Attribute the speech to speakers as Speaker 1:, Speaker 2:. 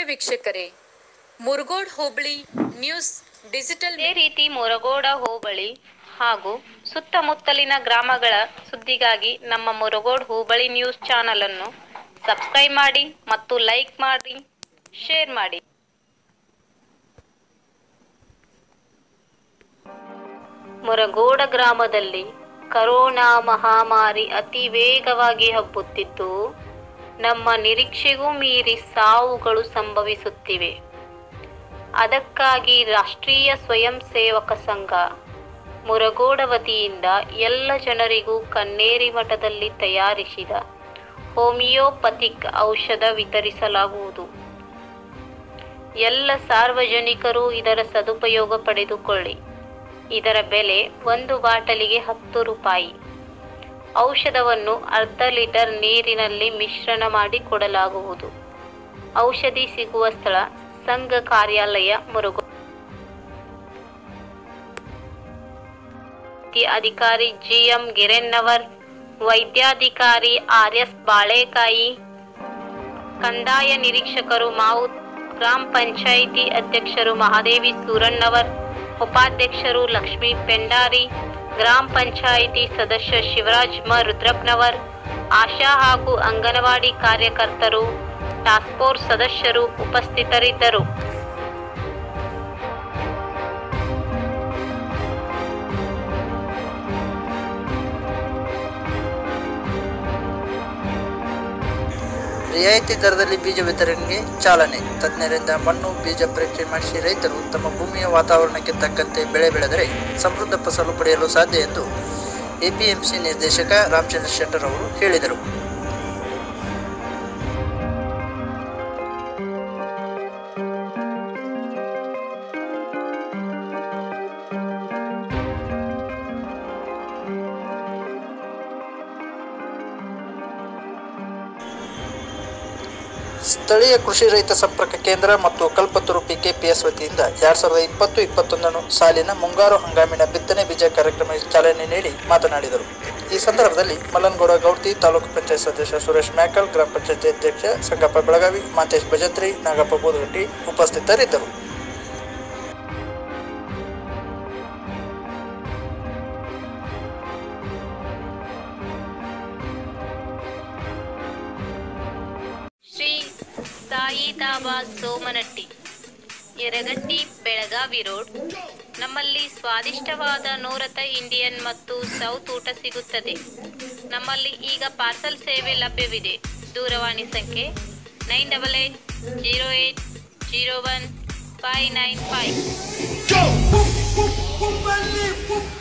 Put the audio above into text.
Speaker 1: ವೀಕ್ಷಕರೇ ಮುರುಗೋಡ್ ಹೋಬಳಿ news digital
Speaker 2: ಇದೇ ರೀತಿ ಮುರಗೋಡ ಹೋಬಳಿ ಹಾಗೂ ಸುತ್ತಮುತ್ತಲಿನ ಗ್ರಾಮಗಳ ಸುದ್ದಿಗಾಗಿ ನಮ್ಮ ಮುರಗೋಡ್ ಹೋಬಳಿ ನ್ಯೂಸ್ ಚಾನಲ್ ಅನ್ನು ಸಬ್ಸ್ಕ್ರೈಬ್ ಮಾಡಿ ಮತ್ತು ಲೈಕ್ ಮಾಡಿ ಶೇರ್ ಮಾಡಿ ಮುರಗೋಡ ಗ್ರಾಮದಲ್ಲಿ ಕರೋನಾ ಮಹಾಮಾರಿ ಅತಿ ವೇಗವಾಗಿ ಹಬ್ಬುತ್ತಿದ್ದು ನಮ್ಮ ನಿರೀಕ್ಷೆಗೂ ಮೀರಿ ಸಾವುಗಳು ಸಂಭವಿಸುತ್ತಿವೆ ಅದಕ್ಕಾಗಿ ರಾಷ್ಟ್ರೀಯ ಸ್ವಯಂ ಸೇವಕ ಸಂಘ ಮುರಗೋಡ ವತಿಯಿಂದ ಎಲ್ಲ ಜನರಿಗೂ ಕನ್ನೇರಿ ಮಠದಲ್ಲಿ ತಯಾರಿಸಿದ ಹೋಮಿಯೋಪಥಿಕ್ ಔಷಧ ವಿತರಿಸಲಾಗುವುದು ಎಲ್ಲ ಸಾರ್ವಜನಿಕರು ಇದರ ಸದುಪಯೋಗ ಪಡೆದುಕೊಳ್ಳಿ ಇದರ ಬೆಲೆ ಒಂದು ಬಾಟಲಿಗೆ ಹತ್ತು ರೂಪಾಯಿ ಔಷಧವನ್ನು ಅರ್ಧ ಲೀಟರ್ ನೀರಿನಲ್ಲಿ ಮಿಶ್ರಣ ಮಾಡಿ ಕೊಡಲಾಗುವುದು ಔಷಧಿ ಸಿಗುವ ಸ್ಥಳ ಸಂಘ ಕಾರ್ಯಾಲಯ ಮುರುಗೋ ಅಧಿಕಾರಿ ಜಿಎಂ ಗಿರೆನ್ನವರ್ ವೈದ್ಯಾಧಿಕಾರಿ ಆರ್ ಎಸ್ ಬಾಳೆಕಾಯಿ ಕಂದಾಯ ನಿರೀಕ್ಷಕರು ಮಾವುತ್ ಗ್ರಾಮ ಪಂಚಾಯಿತಿ ಅಧ್ಯಕ್ಷರು ಮಹಾದೇವಿ ಸೂರಣ್ಣವರ್ ಉಪಾಧ್ಯಕ್ಷರು ಲಕ್ಷ್ಮೀ ಪೆಂಡಾರಿ ಗ್ರಾಮ ಪಂಚಾಯಿತಿ ಸದಸ್ಯ ಶಿವರಾಜ್ ಮ ರುದ್ರಪ್ಪನವರ್ ಆಶಾ ಹಾಗೂ ಅಂಗನವಾಡಿ ಕಾರ್ಯಕರ್ತರು ಟಾಸ್ಕ್ ಫೋರ್ಸ್ ಸದಸ್ಯರು ಉಪಸ್ಥಿತರಿದ್ದರು
Speaker 3: ರಿಯಾಯಿತಿ ದರದಲ್ಲಿ ಬೀಜ ವಿತರಣೆಗೆ ಚಾಲನೆ ತಜ್ಞರಿಂದ ಮಣ್ಣು ಬೀಜ ಪರೀಕ್ಷೆ ಮಾಡಿಸಿ ರೈತರು ತಮ್ಮ ಭೂಮಿಯ ವಾತಾವರಣಕ್ಕೆ ತಕ್ಕಂತೆ ಬೆಳೆ ಬೆಳೆದರೆ ಸಮೃದ್ಧ ಫಸಲು ಪಡೆಯಲು ಸಾಧ್ಯ ಎಂದು ಎಪಿಎಂಸಿ ನಿರ್ದೇಶಕ ರಾಮಚಂದ್ರ ಶೆಟ್ಟರ್ ಅವರು ಹೇಳಿದರು ಸ್ಥಳೀಯ ಕೃಷಿ ರೈತ ಸಂಪರ್ಕ ಕೇಂದ್ರ ಮತ್ತು ಕಲ್ಪತರು ಪಿಕೆಪಿಎಸ್ ವತಿಯಿಂದ ಎರಡ್ ಸಾವಿರದ ಇಪ್ಪತ್ತು ಇಪ್ಪತ್ತೊಂದನ್ನು ಸಾಲಿನ ಮುಂಗಾರು ಹಂಗಾಮಿನ ಬಿತ್ತನೆ ಬೀಜ ಕಾರ್ಯಕ್ರಮ ಚಾಲನೆ ನೀಡಿ ಮಾತನಾಡಿದರು ಈ ಸಂದರ್ಭದಲ್ಲಿ ಮಲ್ಲನಗೌಡ ಗೌಡ್ತಿ ತಾಲೂಕು ಪಂಚಾಯತ್ ಸದಸ್ಯ ಸುರೇಶ್ ಮ್ಯಾಕಲ್ ಗ್ರಾಮ ಪಂಚಾಯತ್ ಅಧ್ಯಕ್ಷ ಸಂಗಪ್ಪ ಬೆಳಗಾವಿ ಮಾತೇಶ್ ಭಜಂತ್ರಿ ನಾಗಪ್ಪ ಬೋದಗಟ್ಟಿ ಉಪಸ್ಥಿತರಿದ್ದರು
Speaker 2: ಶ್ರೀ ಸಾಯಿ ಧಾಬಾ ಸೋಮನಟ್ಟಿ ಯರಗಟ್ಟಿ ಬೆಳಗಾವಿ ರೋಡ್ ನಮ್ಮಲ್ಲಿ ಸ್ವಾದಿಷ್ಟವಾದ ನೂರತ ಇಂಡಿಯನ್ ಮತ್ತು ಸೌತ್ ಊಟ ಸಿಗುತ್ತದೆ ನಮ್ಮಲ್ಲಿ ಈಗ ಪಾರ್ಸಲ್ ಸೇವೆ ಲಭ್ಯವಿದೆ ದೂರವಾಣಿ ಸಂಖ್ಯೆ nine double eight zero eight zero one five nine five
Speaker 4: Go! Whoop, whoop, whoop, and leave, whoop,